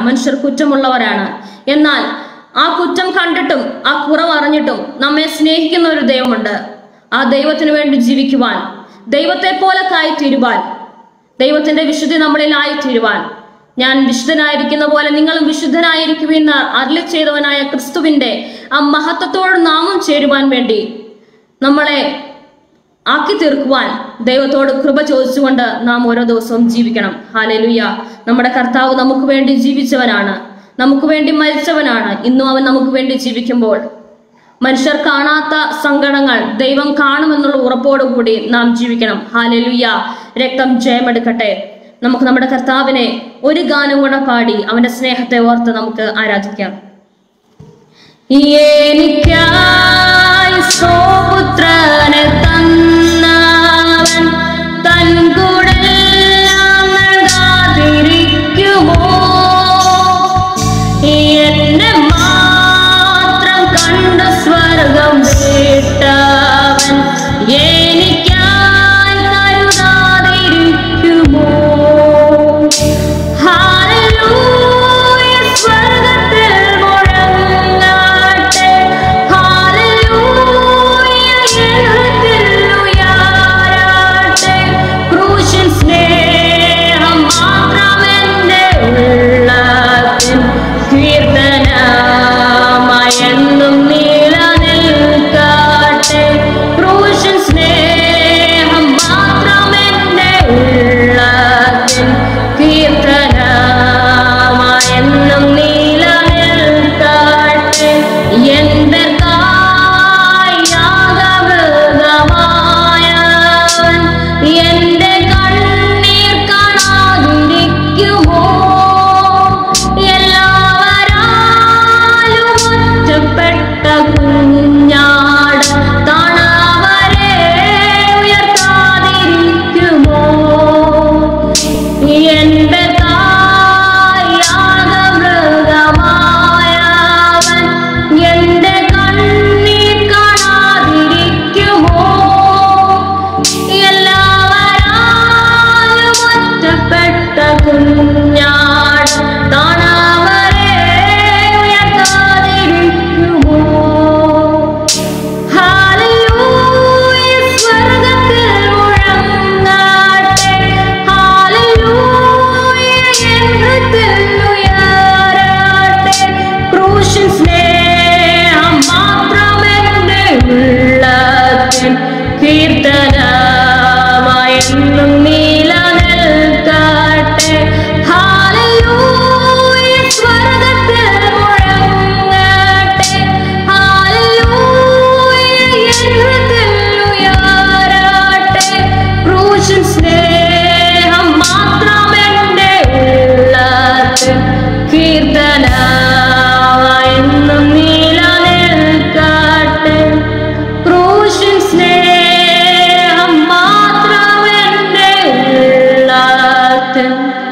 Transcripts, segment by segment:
മനുഷ്യർ കുറ്റമുള്ളവരാണ് എന്നാൽ ആ കുറ്റം കണ്ടിട്ടും ആ കുറവ് അറിഞ്ഞിട്ടും നമ്മെ സ്നേഹിക്കുന്ന ഒരു ദൈവമുണ്ട് ആ ദൈവത്തിന് വേണ്ടി ജീവിക്കുവാൻ ദൈവത്തെ പോലെ തീരുവാൻ ദൈവത്തിന്റെ വിശുദ്ധി നമ്മളിൽ ആയിത്തീരുവാൻ ഞാൻ വിശുദ്ധനായിരിക്കുന്ന പോലെ നിങ്ങളും വിശുദ്ധനായിരിക്കുമെന്ന് അരളി ചെയ്തവനായ ക്രിസ്തുവിന്റെ ആ മഹത്വത്തോട് നാമം ചേരുവാൻ വേണ്ടി നമ്മളെ ആക്കി തീർക്കുവാൻ ദൈവത്തോട് കൃപ ചോദിച്ചുകൊണ്ട് നാം ഓരോ ദിവസവും ജീവിക്കണം ഹാലലുയ്യ നമ്മുടെ കർത്താവ് നമുക്ക് വേണ്ടി ജീവിച്ചവനാണ് നമുക്ക് വേണ്ടി മരിച്ചവനാണ് ഇന്നും അവൻ നമുക്ക് വേണ്ടി ജീവിക്കുമ്പോൾ മനുഷ്യർ കാണാത്ത സങ്കടങ്ങൾ ദൈവം കാണുമെന്നുള്ള ഉറപ്പോടുകൂടി നാം ജീവിക്കണം ഹാലലുയ്യ രക്തം ജയമെടുക്കട്ടെ നമുക്ക് നമ്മുടെ കർത്താവിനെ ഒരു ഗാനം കൂടെ പാടി അവന്റെ സ്നേഹത്തെ ഓർത്ത് നമുക്ക് ആരാധിക്കാം എനിക്കായി സ്വപുത്രനെ തന്നവൻ തൻ കൂടെല്ലാം നൽകാതിരിക്കുമോ എന്നെ മാത്രം കണ്ട സ്വർഗം വിട്ടവൻ എനിക്കായി കരുതാതിരിക്കുമോ ഹല്ലേലൂയ സ്വർഗ്ഗത്തിൽ മുഴങ്ങട്ടെ ഹല്ലേലൂയ എഴുത്തിൽ ഉയരട്ടെ ക്രൂശിൻ സ്നേഹം മാത്രം എൻ്റെ ഉള്ളത്തിൻ കീർത്തനമായെന്നും നിലനിൽക്കട്ടെ ക്രൂശിൻ സ്നേഹം മാത്രം എൻ്റെ ഉള്ളത്തിൻ കീർത്തനമായെന്നും നിലനിൽക്കട്ടെ എൻ്റെ കായാകമൃഗമായവൻ എൻ്റെ കണ്ണീർ കാണാതിരിക്കുമോ എല്ലാവരാലും ഒറ്റപ്പെട്ട കുഞ്ഞാട് താണവരെ ഉയർത്താതിരിക്കുമോ എന്റെ തായാകമൃഗമായവൻ എന്റെ കണ്ണീർ കാണാതിരിക്കുമോ എല്ലാവരാലും ഒറ്റപ്പെട്ട കുഞ്ഞാട് താണവരെ ഉയർത്താതിരിക്കുമോ ഹല്ലേലൂയ സ്വർഗ്ഗത്തിൽ മുഴങ്ങട്ടെ ഹല്ലേലൂയ എഴുത്തിൽ ഉയരട്ടെ ക്രൂശിൻ സ്നേഹം മാത്രം എൻ്റെ ഉള്ളത്തിൻ കീർത്തനമായെന്നും നിലനിൽക്കട്ടെ ഹല്ലേലൂയ സ്വർഗ്ഗത്തിൽ മുഴങ്ങട്ടെ ഹല്ലേലൂയ എഴുത്തിൽ ഉയരട്ടെ ക്രൂശിൻ സ്നേഹം മാത്രം എൻ്റെ ഉള്ളത്തിൻ കീർത്തനമായെന്നും നിലനിൽക്കട്ടെ ക്രൂശിൻ സ്നേഹം മാത്രം എൻ്റെ ഉള്ളത്തിൻ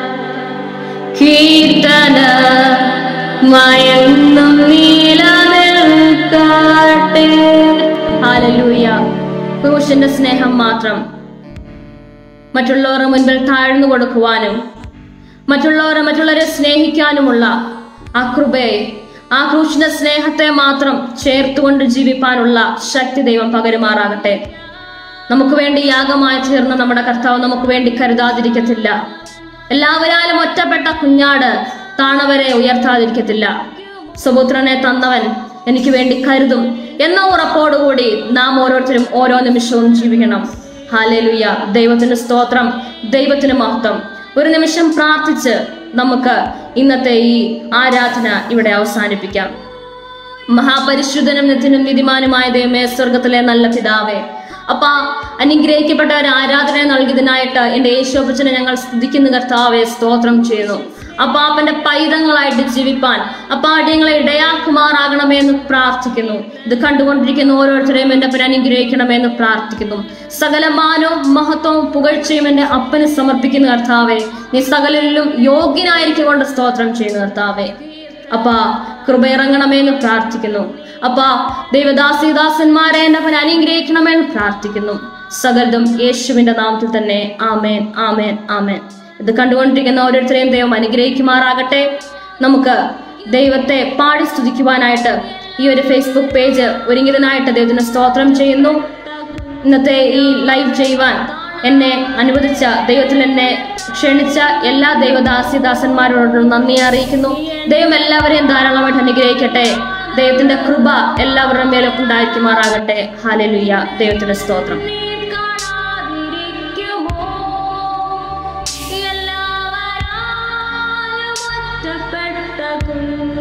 കീർത്തന മയങ്ങും നിലനിൽക്കട്ടെ ഹല്ലേലൂയ ക്രൂശിന്റെ സ്നേഹം മാത്രം മറ്റുള്ളവരുടെ മുൻപിൽ താഴ്ന്നു കൊടുക്കുവാനും മറ്റുള്ളവരെ മറ്റുള്ളവരെ സ്നേഹിക്കാനുമുള്ള ആ കൃപയെ ആ ക്രൂശിന്റെ സ്നേഹത്തെ മാത്രം ചേർത്തുകൊണ്ട് ജീവിപ്പാനുള്ള ശക്തി ദൈവം പകരുമാറാകട്ടെ നമുക്ക് വേണ്ടി യാഗമായി തീർന്ന നമ്മുടെ കർത്താവ് നമുക്ക് വേണ്ടി കരുതാതിരിക്കത്തില്ല എല്ലാവരാലും ഒറ്റപ്പെട്ട കുഞ്ഞാട് താണവരെ ഉയർത്താതിരിക്കത്തില്ല സുപുത്രനെ തന്നവൻ എനിക്ക് വേണ്ടി കരുതും എന്ന ഉറപ്പോടുകൂടി നാം ഓരോരുത്തരും ഓരോ നിമിഷവും ജീവിക്കണം ഹാലേലുയ്യ ദൈവത്തിന് സ്തോത്രം ദൈവത്തിന് മഹത്വം ഒരു നിമിഷം പ്രാർത്ഥിച്ച് നമുക്ക് ഇന്നത്തെ ഈ ആരാധന ഇവിടെ അവസാനിപ്പിക്കാം മഹാപരിശുദ്ധനും നിത്യനും നീതിമാനുമായ ദൈവമേ സ്വർഗത്തിലെ നല്ല പിതാവേ അപ്പ അനുഗ്രഹിക്കപ്പെട്ട ഒരു ആരാധന നൽകിയതിനായിട്ട് എന്റെ യേശോപ്പച്ചനെ ഞങ്ങൾ സ്തുതിക്കുന്ന കർത്താവെ സ്തോത്രം ചെയ്യുന്നു അപ്പാപ്പന്റെ പൈതങ്ങളായിട്ട് ജീവിപ്പാൻ അപ്പാട്യങ്ങളെ ഇടയാക്കുമാറാകണമെന്ന് പ്രാർത്ഥിക്കുന്നു ഇത് കണ്ടുകൊണ്ടിരിക്കുന്ന ഓരോരുത്തരെയും എന്റെ അപ്പൻ അനുഗ്രഹിക്കണമെന്ന് പ്രാർത്ഥിക്കുന്നു സകല മാനവും മഹത്വവും പുകഴ്ചയും എന്റെ അപ്പന് സമർപ്പിക്കുന്ന കർത്താവെ നീ സകലിലും യോഗ്യനായിരിക്കൊണ്ട് സ്തോത്രം ചെയ്യുന്ന കർത്താവെ അപ്പ കൃപയിറങ്ങണമെന്ന് പ്രാർത്ഥിക്കുന്നു അപ്പ ദൈവദാസിദാസന്മാരെ എൻ്റെ അവൻ അനുഗ്രഹിക്കണമെന്ന് പ്രാർത്ഥിക്കുന്നു സകലതും യേശുവിന്റെ നാമത്തിൽ തന്നെ ആമേൻ ആമേൻ ആമേൻ ഇത് കണ്ടുകൊണ്ടിരിക്കുന്ന ഓരോരുത്തരെയും ദൈവം അനുഗ്രഹിക്കുമാറാകട്ടെ നമുക്ക് ദൈവത്തെ പാടി സ്തുതിക്കുവാനായിട്ട് ഈ ഒരു ഫേസ്ബുക്ക് പേജ് ഒരുങ്ങിയതിനായിട്ട് ദൈവത്തിന് സ്തോത്രം ചെയ്യുന്നു ഇന്നത്തെ ഈ ലൈവ് ചെയ്യുവാൻ എന്നെ അനുവദിച്ച ദൈവത്തിൽ എന്നെ ക്ഷണിച്ച എല്ലാ ദൈവദാസ്യദാസന്മാരോടും നന്ദി അറിയിക്കുന്നു ദൈവം എല്ലാവരെയും ധാരാളമായിട്ട് അനുഗ്രഹിക്കട്ടെ ദൈവത്തിന്റെ കൃപ എല്ലാവരുടെ മേലും ഉണ്ടായിരിക്കുമാറാകട്ടെ ഹാലലുയ്യ ദൈവത്തിന്റെ സ്തോത്രം എല്ലാവരാലും ഒറ്റപ്പെട്ട കുഞ്ഞ്